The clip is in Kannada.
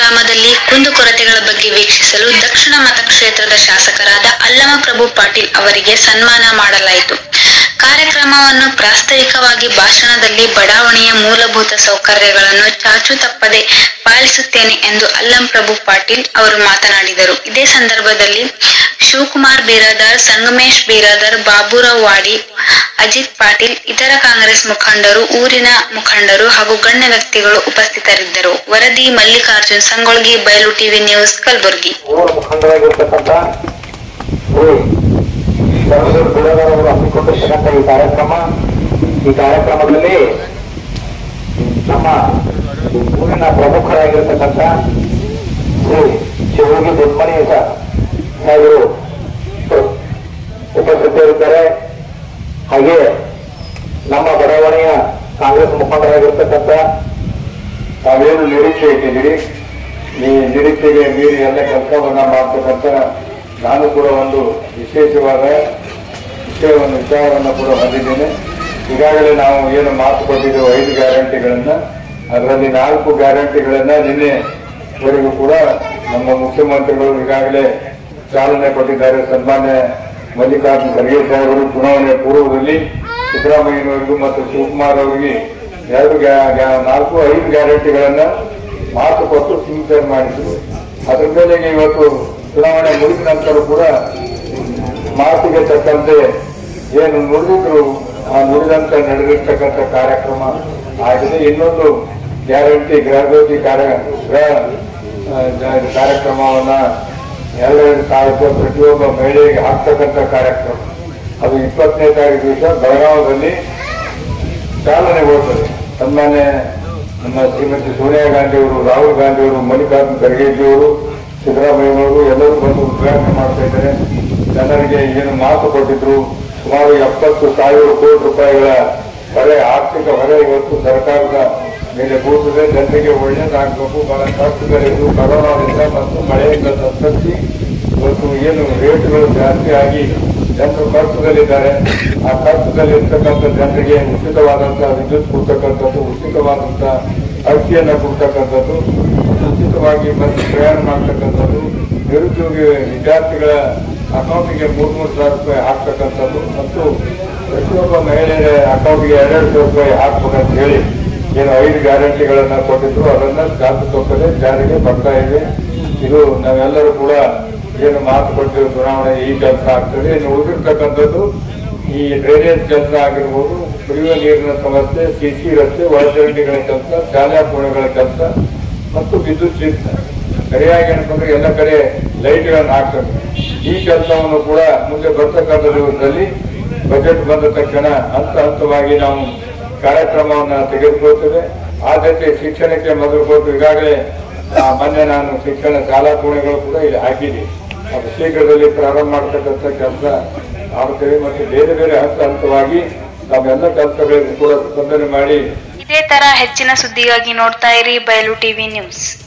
ಗ್ರಾಮದಲ್ಲಿ ಕುಂದುಕೊರತೆಗಳ ಬಗ್ಗೆ ವೀಕ್ಷಿಸಲು ದಕ್ಷಿಣ ಮತಕ್ಷೇತ್ರದ ಶಾಸಕರಾದ ಅಲ್ಲಮ ಪ್ರಭು ಪಾಟೀಲ್ ಅವರಿಗೆ ಸನ್ಮಾನ ಮಾಡಲಾಯಿತು ಕಾರ್ಯಕ್ರಮವನ್ನು ಪ್ರಾಸ್ತಾವಿಕವಾಗಿ ಭಾಷಣದಲ್ಲಿ ಬಡಾವಣೆಯ ಮೂಲಭೂತ ಸೌಕರ್ಯಗಳನ್ನು ಚಾಚು ತಪ್ಪದೆ ಪಾಲಿಸುತ್ತೇನೆ ಎಂದು ಅಲ್ಲಂ ಪ್ರಭು ಪಾಟೀಲ್ ಅವರು ಮಾತನಾಡಿದರು ಇದೇ ಸಂದರ್ಭದಲ್ಲಿ ಶಿವಕುಮಾರ್ ಬೀರಾದಾರ್ ಸಂಗಮೇಶ್ ಬೀರಾದಾರ್ ಬಾಬುರಾವ್ ವಾಡಿ ಅಜಿತ್ ಪಾಟೀಲ್ ಇತರ ಕಾಂಗ್ರೆಸ್ ಮುಖಂಡರು ಊರಿನ ಮುಖಂಡರು ಹಾಗೂ ಗಣ್ಯ ವ್ಯಕ್ತಿಗಳು ಉಪಸ್ಥಿತರಿದ್ದರು ವರದಿ ಮಲ್ಲಿಕಾರ್ಜುನ್ ಸಂಗೊಳ್ಗಿ ಬಯಲು ಟಿವಿ ನ್ಯೂಸ್ ಕಲಬುರಗಿ ಊರ ಮುಖಂಡರಾಗಿರ್ತಕ್ಕಂಥ ಶ್ರೀ ಸರಸ್ವತಿ ಬುಡಗಾರ್ ಅವರು ಹಮ್ಮಿಕೊಂಡಿರ್ತಕ್ಕಂಥ ಈ ಕಾರ್ಯಕ್ರಮ ಈ ಕಾರ್ಯಕ್ರಮದಲ್ಲಿ ನಮ್ಮ ಊರಿನ ಪ್ರಮುಖರಾಗಿರ್ತಕ್ಕಂಥ ಶ್ರೀ ಶಿವಯೋಗಿ ದೊಡ್ಮನಿ ಸಾಹೇಬರು ಉಪಸ್ಥಿತರಿದ್ದಾರೆ ಹಾಗೆ ನಮ್ಮ ಬಡಾವಣೆಯ ಕಾಂಗ್ರೆಸ್ ಮುಖಂಡರಾಗಿರ್ತಕ್ಕಂಥ ತಾವೇನು ನಿರೀಕ್ಷೆ ಇಟ್ಟಿದ್ದೀರಿ ಈ ನಿರೀಕ್ಷೆಗೆ ಮೀರಿ ಎಲ್ಲ ಕೆಲಸವನ್ನ ಮಾಡ್ತಕ್ಕಂಥ ನಾನು ಕೂಡ ಒಂದು ವಿಶೇಷವಾದ ವಿಷಯವನ್ನು ವಿಚಾರವನ್ನು ಕೂಡ ಹೊಂದಿದ್ದೇನೆ ಈಗಾಗಲೇ ನಾವು ಏನು ಮಾತು ಕೊಟ್ಟಿದ್ದೇವೆ ಐದು ಗ್ಯಾರಂಟಿಗಳನ್ನ ಅದರಲ್ಲಿ ನಾಲ್ಕು ಗ್ಯಾರಂಟಿಗಳನ್ನ ನಿನ್ನೆವರೆಗೂ ಕೂಡ ನಮ್ಮ ಮುಖ್ಯಮಂತ್ರಿಗಳು ಈಗಾಗಲೇ ಚಾಲನೆ ಕೊಟ್ಟಿದ್ದಾರೆ ಸನ್ಮಾನ್ಯ ಮಲ್ಲಿಕಾರ್ಜುನ ಖರ್ಗೆ ಸಾಹೇಬರು ಚುನಾವಣೆ ಪೂರ್ವದಲ್ಲಿ ಸಿದ್ದರಾಮಯ್ಯನವರಿಗೂ ಮತ್ತು ಶಿವಕುಮಾರ್ ಅವರಿಗೆ ಎರಡು ಗ್ಯಾ- ಗ್ಯಾ- ನಾಲ್ಕು ಐದು ಗ್ಯಾರಂಟಿಗಳನ್ನ ಮಾತು ಕೊಟ್ಟು ಸಿಗ್ನೇಚರ್ ಮಾಡಿದ್ರು ಅದ್ರ ಮೇಲೆ ಇವತ್ತು ಚುನಾವಣೆ ಮುಗಿದ ನಂತರ ಕೂಡ ಮಾತಿಗೆ ತಕ್ಕಂತೆ ಏನು ನುಡಿದಿದ್ರು ಆ ನುಡಿದಂತೆ ನಡೆದಿರ್ತಕ್ಕಂಥ ಕಾರ್ಯಕ್ರಮ ಆಗಿದೆ ಇನ್ನೊಂದು ಗ್ಯಾರಂಟಿ ಗೃಹಜ್ಯೋತಿ ಕಾರ್ಯ ಗೃಹ ಆ, ಜ- ಕಾರ್ಯಕ್ರಮವನ್ನ ಎರಡೆರಡು ಸಾವಿರ ರೂಪಾಯಿ ಪ್ರತಿಯೊಬ್ಬ ಮಹಿಳೆಗೆ ಹಾಕ್ತಕ್ಕಂಥ ಕಾರ್ಯಕ್ರಮ ಅದು ಇಪ್ಪತ್ತನೇ ತಾರೀಕು ದಿವಸ ಬೆಳಗಾವದಲ್ಲಿ ಚಾಲನೆಗೊಳ್ತದೆ ಸನ್ಮಾನ್ಯ ನಮ್ಮ ಶ್ರೀಮತಿ ಸೋನಿಯಾ ಗಾಂಧಿ ಅವರು ರಾಹುಲ್ ಗಾಂಧಿ ಅವರು ಮಲ್ಲಿಕಾರ್ಜುನ ಖರ್ಗೆ ಅವರು ಸಿದ್ದರಾಮಯ್ಯನವರು ಎಲ್ಲರೂ ಬಂದು ಉದ್ಘಾಟನೆ ಮಾಡ್ತಾ ಇದ್ದಾರೆ ಜನರಿಗೆ ಏನು ಮಾತು ಕೊಟ್ಟಿದ್ರು ಸುಮಾರು ಎಪ್ಪತ್ತು ಸಾವಿರ ಕೋಟಿ ರೂಪಾಯಿಗಳ ಹೊರೆ ಆರ್ಥಿಕ ಹೊರೆ ಇವತ್ತು ಸರ್ಕಾರದ ಮೇಲೆ ಬೀಳ್ತದೆ ಜನರಿಗೆ ಒಳ್ಳೆಯದಾಗಬೇಕು ಬಹಳ ಕಷ್ಟಗಳಿದ್ದು ಕರೋನಾದಿಂದ ಮತ್ತು ಮಳೆಯಿಂದ ತತ್ತರಿಸಿ ಇವತ್ತು ಏನು ರೇಟ್ಗಳು ಜಾಸ್ತಿ ಆಗಿ ಜನರು ಕಷ್ಟದಲ್ಲಿದ್ದಾರೆ ಆ ಕಷ್ಟದಲ್ಲಿರ್ತಕ್ಕಂಥ ಜನರಿಗೆ ಉಚಿತವಾದಂತಹ ವಿದ್ಯುತ್ ಕೊಡ್ತಕ್ಕಂಥದ್ದು ಉಚಿತವಾದಂತಹ ಅಕ್ಕಿಯನ್ನು ಕೊಡ್ತಕ್ಕಂಥದ್ದು ಉಚಿತವಾಗಿ ಬಸ್ ಪ್ರಯಾಣ ಮಾಡ್ತಕ್ಕಂಥದ್ದು ನಿರುದ್ಯೋಗಿ ವಿದ್ಯಾರ್ಥಿಗಳ ಅಕೌಂಟಿಗೆ ಮೂರು ಮೂರು ಸಾವಿರ ರೂಪಾಯಿ ಹಾಕ್ತಕ್ಕಂಥದ್ದು ಮತ್ತು ಪ್ರತಿಯೊಬ್ಬ ಮಹಿಳೆಯರ ಅಕೌಂಟ್ಗೆ ಎರಡೆರಡು ಸಾವಿರ ರೂಪಾಯಿ ಹಾಕ್ಬೇಕಂತ ಹೇಳಿ ಏನು ಐದು ಗ್ಯಾರಂಟಿಗಳನ್ನ ಕೊಟ್ಟಿದ್ರು ಅದನ್ನ ಜಾತಿ ತಪ್ಪದೆ ಜಾರಿಗೆ ಬರ್ತಾ ಇದೆ ಇದು ನಾವೆಲ್ಲರೂ ಕೂಡ ಏನು ಮಾತು ಕೊಟ್ಟಿರೋ ಚುನಾವಣೆ ಈ ಕೆಲಸ ಆಗ್ತದೆ ಇನ್ನು ಉಳಿದಿರ್ತಕ್ಕಂಥದ್ದು ಈ ಡ್ರೈನೇಜ್ ಕೆಲಸ ಆಗಿರ್ಬೋದು ಕುಡಿಯುವ ನೀರಿನ ಸಮಸ್ಯೆ ಸಿಸಿ ರಸ್ತೆ ಒಳಚರಂಡಿಗಳ ಕೆಲಸ ಶಾಲಾ ಕೋಣೆಗಳ ಕೆಲಸ ಮತ್ತು ವಿದ್ಯುತ್ ಚಿತ್ರ ಸರಿಯಾಗಿ ಅನ್ಕೊಂಡ್ರೆ ಎಲ್ಲ ಕಡೆ ಲೈಟ್ಗಳನ್ನು ಹಾಕ್ತಾರೆ ಈ ಕೆಲಸವನ್ನು ಕೂಡ ಮುಂದೆ ಬರ್ತಕ್ಕಂಥ ದಿವಸದಲ್ಲಿ ಬಜೆಟ್ ಬಂದ ತಕ್ಷಣ ಹಂತ ಹಂತವಾಗಿ ನಾವು ಕಾರ್ಯಕ್ರಮವನ್ನು ತೆಗೆದುಕೊಳ್ತೇವೆ ಆದ್ಯತೆ ಶಿಕ್ಷಣಕ್ಕೆ ಮೊದಲು ಕೊಟ್ಟು ಈಗಾಗಲೇ ಆ, ಮೊನ್ನೆ ನಾನು ಶಿಕ್ಷಣ ಶಾಲಾ ಕೋಣೆಗಳು ಕೂಡ ಇಲ್ಲಿ ಹಾಕಿದ್ದೀನಿ ಅದು ಶೀಘ್ರದಲ್ಲಿ ಪ್ರಾರಂಭ ಮಾಡತಕ್ಕಂಥ ಕೆಲಸ ಆಗುತ್ತೇವೆ ಮತ್ತು ಬೇರೆ ಬೇರೆ ಹಂತ ಹಂತವಾಗಿ ನಾವೆಲ್ಲ ಕೆಲಸಗಳನ್ನು ಕೂಡ ಸ್ಪಂದನೆ ಮಾಡಿ ಇದೇ ತರ ಹೆಚ್ಚಿನ ಸುದ್ದಿಗಾಗಿ ನೋಡ್ತಾ ಇರಿ ಬಯಲು ಟಿವಿ ನ್ಯೂಸ್